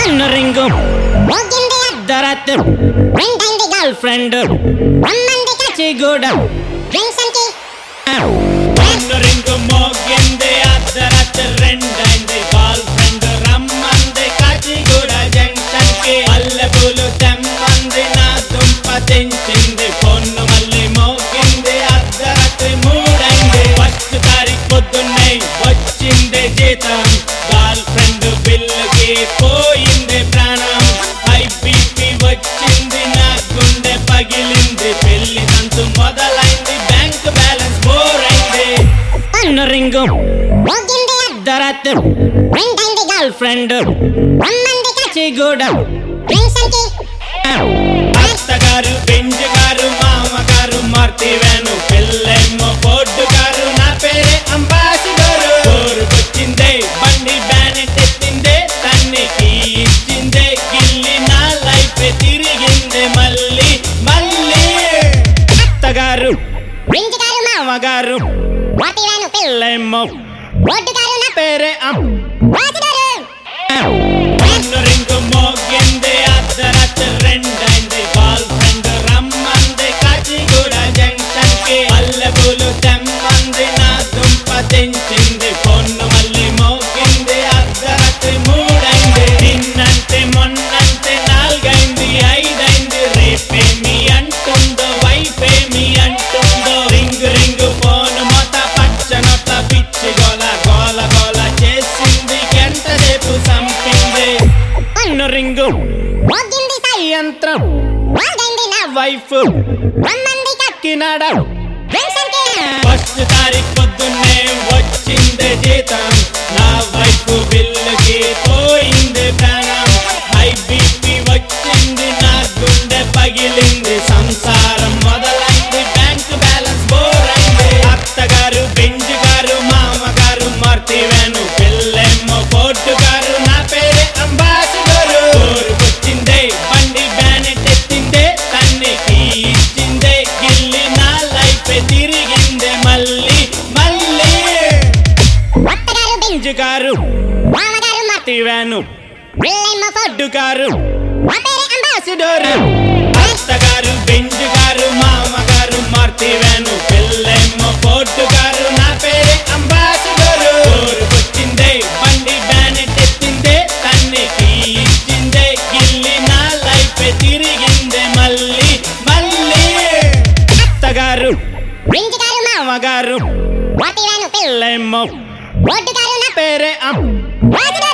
అన్న రింగు మోగింది అర్ధరాత్రి రెండైంది గర్ల్ ఫ్రెండ్ రమ్మంది చిగూడ డ్రింక్స్ అంటే అన్న రింగు మోగింది అర్ధరాత్రి రెండైంది గర్ల్ ఫ్రెండ్ రమ్మంది కాచిగూడ జంక్షన్ కి అల్లెపూలు తెమ్మంది నా దుంప తెంచింది పొన్ను మళ్ళీ మోగింది అర్ధరాత్రి మూడైంది ఫస్ట్ తారీఖు పొద్దున్నే వచ్చింది జీతం గర్ల్ ఫ్రెండ్ బిల్లుకి పోయింది ప్రాణం హై బీపీ వచ్చింది నా గుండె పగిలింది పెళ్లి తంతు మొదలైంది బ్యాంక్ బ్యాలెన్స్ బోరైంది అన్న రింగు మోగింది అర్ధరాత్రి రెండైంది గర్ల్ ఫ్రెండ్ రమ్మంది చిగూడ డ్రింక్స్ అంటే అత్తగారు బెంజ్ గారు మామగారు మార్తి వేను పిల్లెమ్మో బోర్డు గారు నా పేరే అంబాసిడరు ఊరుకొచ్చిందే బండి బ్యానెట్ ఎత్తిందే తన్నికి ఇచ్చిందే గిల్లి నా లైఫ్ తిరిగిందే మళ్ళీ మళ్ళీ అత్తగారు డ్రింక్ గారు మా మామగారు వాటి వేను పిల్లెమ్మో రోడ్డు గారు నా పేరే అం వాసుగారు కన్ను రింగు మోగింది అర్ధరాత్రి రెండైంది గర్ల్ ఫ్రెండ్ రమ్మంది కాచిగూడ జంక్షన్ కి అల్లెపూలు తెమ్మంది నా దుంప తెంచింది పొన్ను మళ్ళీ మోగింది అర్ధరాత్రి మూడైంది నిన్నంటే మొన్నంటే నాలుగైంది ఐదైంది రేపేమి అంటుందో వైపేమి అంటుందో రింగు రింగు పోను మొత పచ్చనొట్ల పిచ్చి గోల గోల గోల చేసింది గంట రేపు సంపింది అన్ను రింగు మోగింది సై యంత్రం మోగింది నా వైఫ్ రమ్మంది కినాడ డ్రింక్స్ అంటే ఫస్ట్ తారీఖు పొద్దున్నే వచ్చింది జీతం నా వైఫ్ బిల్లుకి పోయింది ప్రాణం హై బీపీ వచ్చింది నా గుండె పగిలింది సంసారం మొదలైంది బ్యాంక్ బ్యాలెన్స్ బోరైంది అత్తగారు బెంజ్ గారు మామగారు మార్తి వేను పిల్లెమ్మో బోర్డు గారు నా పేరే అంబాసిడరు ఊరుకొచ్చిందే బండి బ్యానెట్ ఎత్తిందే తన్నికి ఇచ్చిందే గిల్లి నా లైఫ్ తిరిగిందే మళ్ళీ మళ్ళీ అత్తగారు బింజ్ బెంజ్ గారు మామగారు మా మార్తి వేను బిల్లెమ్మ ఫోడ్ బోర్డు గారు మా పేరే అంబాస్ అంబాసిడర్ అత్తగారు బెంజ్ గారు మామగారు మార్తి వేను పిల్లెమ్మో బోర్డు గారు నా పేరే అంబాసిడర్ ఊరుకొచ్చిందే బండి బ్యానెట్ ఎత్తిందే తన్నికి ఇచ్చిందే గిల్లి నా లైఫ్ తిరిగిందే మళ్ళీ మళ్ళీ అత్తగారు బింజ్ గారు మా మామగారు వాటి వేను పిల్లెమ్మో రోడ్డు గారు నా పేరే అం వాసుగారు